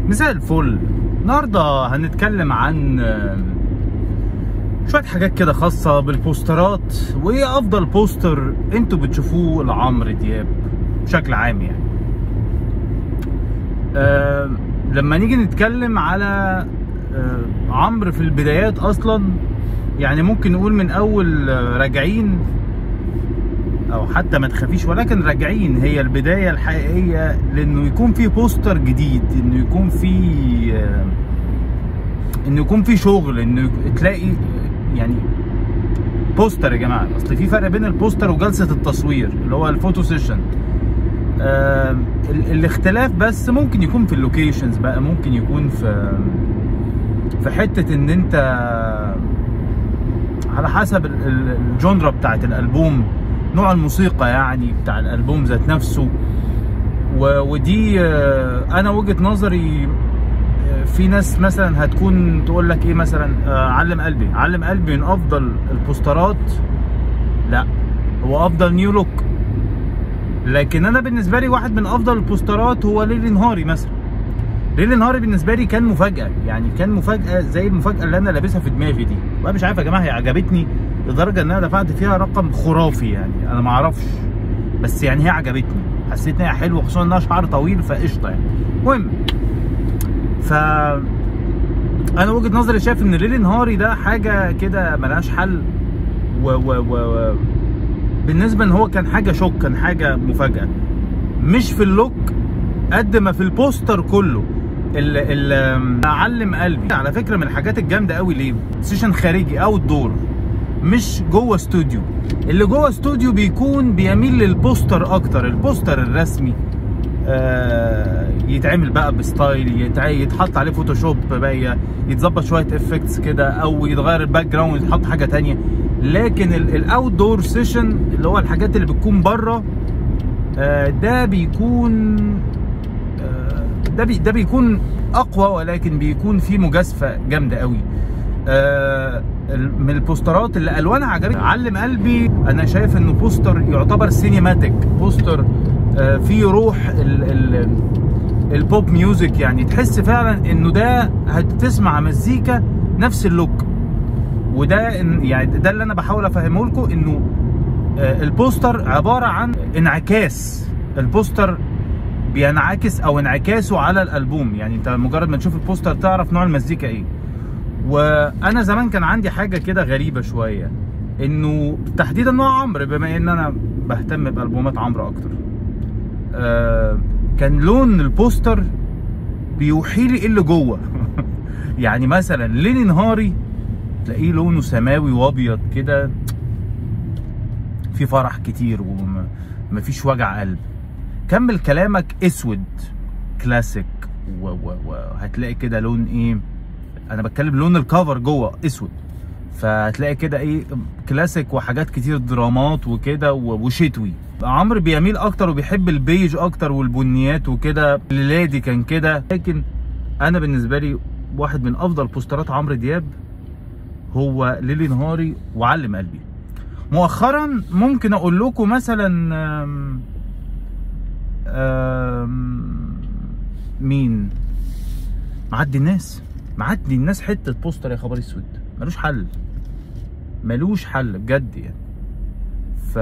مساء الفل النهارده هنتكلم عن آه، شويه حاجات كده خاصه بالبوسترات وايه افضل بوستر انتوا بتشوفوه لعمرو دياب بشكل عام يعني آه لما نيجي نتكلم على آه عمرو في البدايات اصلا يعني ممكن نقول من اول آه، راجعين او حتى ما تخافيش ولكن راجعين هي البدايه الحقيقيه لانه يكون في بوستر جديد انه يكون في آه، انه يكون في شغل انه يك- تلاقي آه، يعني بوستر يا جماعه اصل في فرق بين البوستر وجلسه التصوير اللي هو الفوتو سيشن آه ال- الاختلاف بس ممكن يكون في اللوكيشنز بقى ممكن يكون في في حته ان انت على حسب ال- ال- الجونرا بتاعت الالبوم نوع الموسيقى يعني بتاع الالبوم ذات نفسه و- ودي آه، انا وجهه نظري آه، في ناس مثلا هتكون تقول لك ايه مثلا آه، علم قلبي علم قلبي من افضل البوسترات لا هو افضل نيو لوك لكن انا بالنسبه لي واحد من افضل البوسترات هو ليلي نهاري مثلا ليلي نهاري بالنسبه لي كان مفاجاه يعني كان مفاجاه زي المفاجاه اللي انا لابسها في دماغي دي وانا مش عارف يا جماعه هي عجبتني لدرجه ان انا دفعت فيها رقم خرافي يعني انا ما اعرفش بس يعني هي عجبتني حسيت ان هي حلوه خصوصا انها شعر طويل فقشطه يعني المهم ف انا وجهه نظري شايف ان ليلي نهاري ده حاجه كده ملهاش حل و و و, و بالنسبه ان هو كان حاجه شوك كان حاجه مفاجاه مش في اللوك قد ما في البوستر كله ال ال علم قلبي على فكره من الحاجات الجامده قوي ليه سيشن خارجي او الدور مش جوه استوديو اللي جوه استوديو بيكون بيميل للبوستر اكتر البوستر الرسمي آه يتعمل بقى بستايل يتع- يتحط عليه فوتوشوب بقى يتظبط شويه افكتس كده او يتغير الباك جراوند يتحط حاجه تانية لكن الاوت دور سيشن اللي هو الحاجات اللي بتكون بره آه، ده بيكون آه، ده بي ده بيكون اقوى ولكن بيكون فيه مجازفه جامده قوي آه، ال- من البوسترات اللي الوانها عجبتني علم قلبي انا شايف انه بوستر يعتبر سينيماتيك بوستر آه، فيه روح ال ال البوب ميوزك يعني تحس فعلا انه ده هتسمع مزيكا نفس اللوك وده إن- يعني ده اللي انا بحاول افهمه لكم انه آه، البوستر عباره عن انعكاس البوستر بينعكس او انعكاسه على الالبوم يعني انت مجرد ما تشوف البوستر تعرف نوع المزيكا ايه وانا زمان كان عندي حاجه كده غريبه شويه انه تحديدا نوع عمرو بما ان انا بهتم بالبومات عمرو اكتر آه، كان لون البوستر بيوحي لي ايه اللي جوه يعني مثلا ليلي نهاري تلاقيه لونه سماوي وابيض كده في فرح كتير ومفيش وجع قلب كمل كلامك اسود كلاسيك و- و- وهتلاقي كده لون ايه انا بتكلم لون الكفر جوه اسود فهتلاقي كده ايه كلاسيك وحاجات كتير درامات وكده و- وشتوي عمرو بيميل اكتر وبيحب البيج اكتر والبنيات وكده الليلادي كان كده لكن انا بالنسبه لي واحد من افضل بوسترات عمرو دياب هو ليلي نهاري وعلم قلبي مؤخرا ممكن اقول لكم مثلا آم، آم، مين معدي الناس معدي الناس حته بوستر يا خبر اسود ملوش حل ملوش حل بجد يعني ف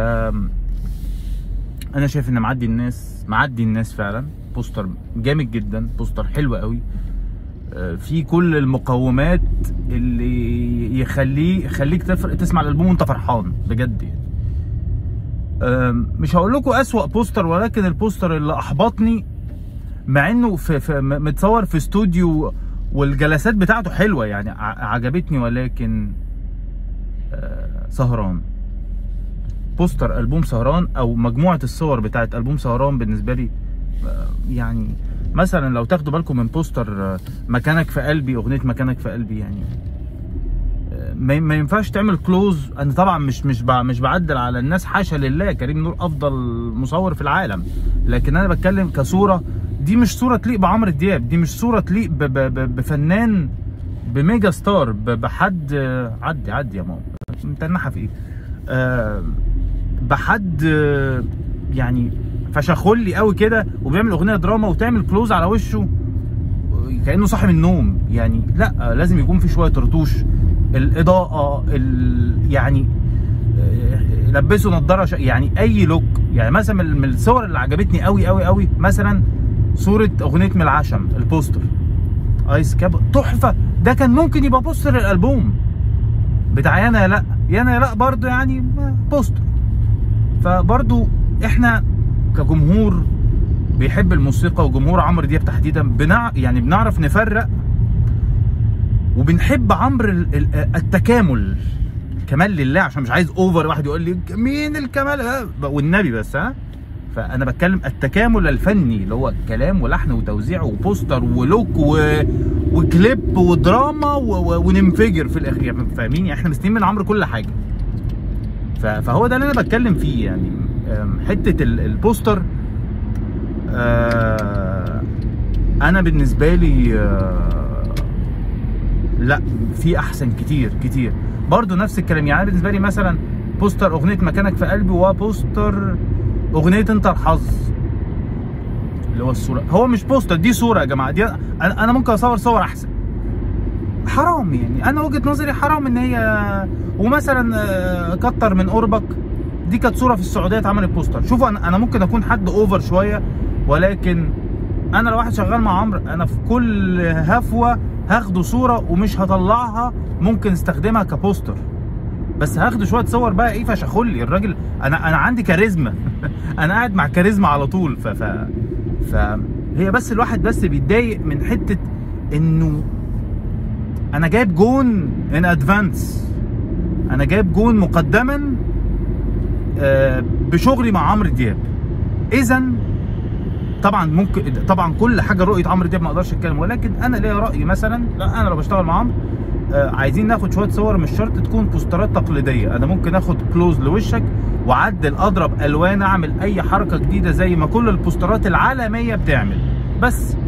انا شايف ان معدي الناس معدي الناس فعلا بوستر جامد جدا بوستر حلو قوي آه، في كل المقومات اللي يخليه يخليك تفر... تسمع الالبوم وانت فرحان بجد يعني آم، مش هقول لكم اسوأ بوستر ولكن البوستر اللي احبطني مع انه في, في م- متصور في استوديو والجلسات بتاعته حلوه يعني ع- عجبتني ولكن آه، سهران بوستر البوم سهران او مجموعه الصور بتاعت البوم سهران بالنسبه لي آه، يعني مثلا لو تاخدوا بالكم من بوستر آه، مكانك في قلبي اغنيه مكانك في قلبي يعني آه، ما ما ينفعش تعمل كلوز انا طبعا مش مش بع- مش بعدل على الناس حاشا لله كريم نور افضل مصور في العالم لكن انا بتكلم كصوره دي مش صوره تليق بعمرو دياب دي مش صوره تليق ب- ب- ب- بفنان بميجا ستار ب- بحد آه، عدي عدي يا ماما متنحه في ايه آه، بحد آه، يعني فشخلي قوي كده وبيعمل اغنيه دراما وتعمل كلوز على وشه كانه صاحي من النوم يعني لا لازم يكون في شويه رتوش الاضاءه ال... يعني آه، لبسه نضاره ش... يعني اي لوك يعني مثلا من من الصور اللي عجبتني قوي قوي قوي مثلا صوره اغنيه من العشم البوستر ايس كاب تحفه ده كان ممكن يبقى بوستر الالبوم بتاع يانا يا لا يانا يا لا برضه يعني بوستر فبرضه احنا كجمهور بيحب الموسيقى وجمهور عمرو دياب تحديدا بنع... يعني بنعرف نفرق وبنحب عمرو ال- ال- التكامل كمال لله عشان مش عايز اوفر واحد يقول لي مين الكمال آه، والنبي بس ها فانا بتكلم التكامل الفني اللي هو كلام ولحن وتوزيع وبوستر ولوك و... وكليب ودراما و... و... وننفجر في الاخر يعني فاهمين يعني احنا مستنيين من عمرو كل حاجه ف... فهو ده اللي انا بتكلم فيه يعني أم، حته ال- البوستر آه، انا بالنسبه لي آه، لا في احسن كتير كتير برضو نفس الكلام يعني أنا بالنسبه لي مثلا بوستر اغنيه مكانك في قلبي وبوستر اغنيه انت الحظ اللي هو الصوره هو مش بوستر دي صوره يا جماعه دي انا أنا ممكن اصور صور احسن حرام يعني انا وجهه نظري حرام ان هي ومثلا آه، كتر من قربك دي كانت صوره في السعوديه اتعملت بوستر شوفوا انا انا ممكن اكون حد اوفر شويه ولكن انا لو واحد شغال مع عمرو انا في كل هفوه هاخده صوره ومش هطلعها ممكن استخدمها كبوستر بس هاخد شويه صور بقى ايه فشخلي الراجل انا انا عندي كاريزما انا قاعد مع كاريزما على طول ف ف فهي بس الواحد بس بيتضايق من حته انه انا جايب جون ان ادفانس انا جايب جون مقدما آه، بشغلي مع عمرو دياب اذا طبعا ممكن طبعا كل حاجه رؤيه عمرو دياب ما اقدرش اتكلم ولكن انا ليا راي مثلا لا انا لو بشتغل مع عمرو آه، عايزين ناخد شويه صور مش شرط تكون بوسترات تقليديه انا ممكن اخد كلوز لوشك واعدل اضرب الوان اعمل اي حركه جديده زي ما كل البوسترات العالميه بتعمل بس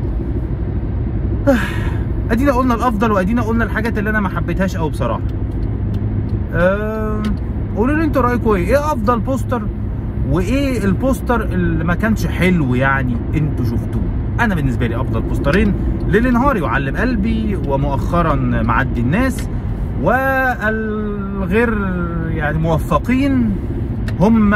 ادينا قلنا الافضل وادينا قلنا الحاجات اللي انا ما حبيتهاش قوي بصراحه أم، قولوا لي انتوا رايكم ايه ايه افضل بوستر وايه البوستر اللي ما كانش حلو يعني انتوا شفتوه انا بالنسبه لي افضل بوسترين للانهاري وعلم قلبي ومؤخرا معدي الناس والغير يعني موفقين هم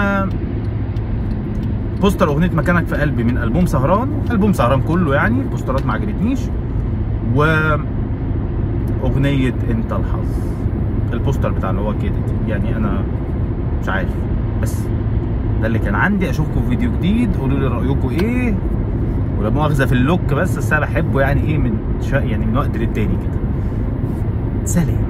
بوستر اغنيه مكانك في قلبي من البوم سهران البوم سهران كله يعني البوسترات ما عجبتنيش و اغنيه انت الحظ البوستر بتاع اللي هو كده دي يعني انا مش عارف بس ده اللي كان عندي اشوفكم في فيديو جديد قولوا لي رايكم ايه ولا مؤاخذه في اللوك بس بس انا بحبه يعني ايه من شا... يعني من وقت للتاني كده سلام